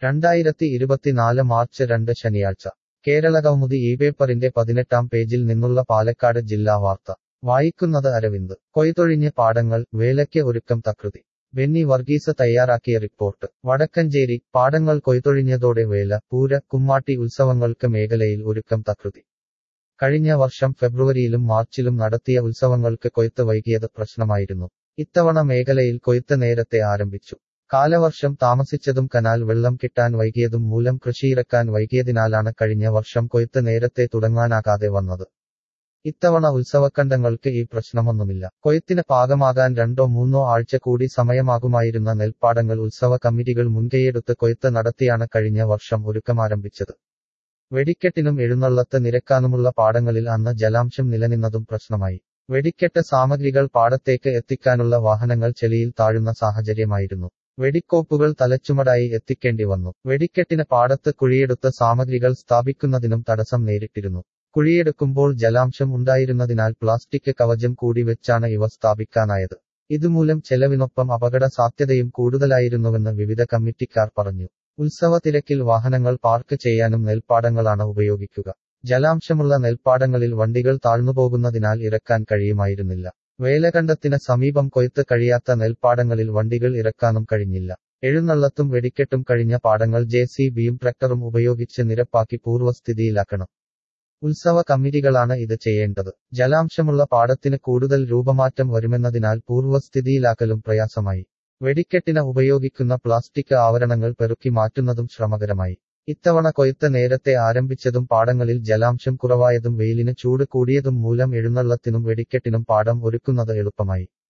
രണ്ടായിരത്തി ഇരുപത്തിനാല് മാർച്ച് രണ്ട് ശനിയാഴ്ച കേരള കൗമുദി ഈ പേപ്പറിന്റെ പതിനെട്ടാം പേജിൽ നിന്നുള്ള പാലക്കാട് ജില്ലാ വാർത്ത വായിക്കുന്നത് അരവിന്ദ് കൊയ്തൊഴിഞ്ഞ് പാടങ്ങൾ വേലയ്ക്ക് ഒരുക്കം തകൃതി ബെന്നി വർഗീസ് തയ്യാറാക്കിയ റിപ്പോർട്ട് വടക്കഞ്ചേരി പാടങ്ങൾ കൊയ്തൊഴിഞ്ഞതോടെ വേല പൂര കുമ്മാട്ടി ഉത്സവങ്ങൾക്ക് മേഖലയിൽ ഒരുക്കം തകൃതി കഴിഞ്ഞ വർഷം ഫെബ്രുവരിയിലും മാർച്ചിലും നടത്തിയ ഉത്സവങ്ങൾക്ക് കൊയ്ത്ത് വൈകിയത് പ്രശ്നമായിരുന്നു ഇത്തവണ മേഖലയിൽ കൊയ്ത്ത് നേരത്തെ ആരംഭിച്ചു കാലവർഷം താമസിച്ചതും കനാൽ വെള്ളം കിട്ടാൻ വൈകിയതും മൂലം കൃഷിയിറക്കാൻ വൈകിയതിനാലാണ് കഴിഞ്ഞ വർഷം കൊയ്ത്ത് നേരത്തെ തുടങ്ങാനാകാതെ വന്നത് ഇത്തവണ ഉത്സവക്കണ്ടങ്ങൾക്ക് ഈ പ്രശ്നമൊന്നുമില്ല കൊയ്ത്തിന് പാകമാകാൻ രണ്ടോ മൂന്നോ ആഴ്ച കൂടി സമയമാകുമായിരുന്ന നെൽപ്പാടങ്ങൾ ഉത്സവ കമ്മിറ്റികൾ മുൻകൈയെടുത്ത് കൊയ്ത്ത് നടത്തിയാണ് കഴിഞ്ഞ വർഷം ഒരുക്കമാരംഭിച്ചത് വെടിക്കെട്ടിനും എഴുന്നള്ളത്ത് നിരക്കാനുമുള്ള പാടങ്ങളിൽ അന്ന് ജലാംശം നിലനിന്നതും പ്രശ്നമായി വെടിക്കെട്ട് സാമഗ്രികൾ പാടത്തേക്ക് എത്തിക്കാനുള്ള വാഹനങ്ങൾ ചെളിയിൽ താഴുന്ന സാഹചര്യമായിരുന്നു വെടിക്കോപ്പുകൾ തലച്ചുമടായി എത്തിക്കേണ്ടി വന്നു വെടിക്കെട്ടിന് പാടത്ത് കുഴിയെടുത്ത സാമഗ്രികൾ സ്ഥാപിക്കുന്നതിനും തടസ്സം നേരിട്ടിരുന്നു കുഴിയെടുക്കുമ്പോൾ ജലാംശം ഉണ്ടായിരുന്നതിനാൽ പ്ലാസ്റ്റിക് കവചം കൂടി വെച്ചാണ് ഇവ സ്ഥാപിക്കാനായത് ഇതുമൂലം ചെലവിനൊപ്പം അപകട സാധ്യതയും കൂടുതലായിരുന്നുവെന്ന് വിവിധ കമ്മിറ്റിക്കാർ പറഞ്ഞു ഉത്സവ തിരക്കിൽ വാഹനങ്ങൾ പാർക്ക് ചെയ്യാനും നെൽപ്പാടങ്ങളാണ് ഉപയോഗിക്കുക ജലാംശമുള്ള നെൽപ്പാടങ്ങളിൽ വണ്ടികൾ താഴ്ന്നുപോകുന്നതിനാൽ ഇറക്കാൻ കഴിയുമായിരുന്നില്ല വേലകണ്ടത്തിന് സമീപം കൊയ്ത്ത് കഴിയാത്ത നെൽപ്പാടങ്ങളിൽ വണ്ടികൾ ഇറക്കാനും കഴിഞ്ഞില്ല എഴുന്നള്ളത്തും വെടിക്കെട്ടും കഴിഞ്ഞ പാടങ്ങൾ ജെ സി ബിയും ട്രക്ടറും ഉപയോഗിച്ച് നിരപ്പാക്കി പൂർവ്വസ്ഥിതിയിലാക്കണം ഉത്സവ കമ്മിറ്റികളാണ് ഇത് ചെയ്യേണ്ടത് ജലാംശമുള്ള പാടത്തിന് കൂടുതൽ രൂപമാറ്റം വരുമെന്നതിനാൽ പൂർവ്വസ്ഥിതിയിലാക്കലും പ്രയാസമായി വെടിക്കെട്ടിന് ഉപയോഗിക്കുന്ന പ്ലാസ്റ്റിക് ആവരണങ്ങൾ പെറുക്കി മാറ്റുന്നതും ശ്രമകരമായി ഇത്തവണ കൊയ്ത്ത് നേരത്തെ ആരംഭിച്ചതും പാടങ്ങളിൽ ജലാംശം കുറവായതും വെയിലിന് ചൂട് കൂടിയതും മൂലം എഴുന്നള്ളത്തിനും വെടിക്കെട്ടിനും പാടം ഒരുക്കുന്നത് എളുപ്പമായി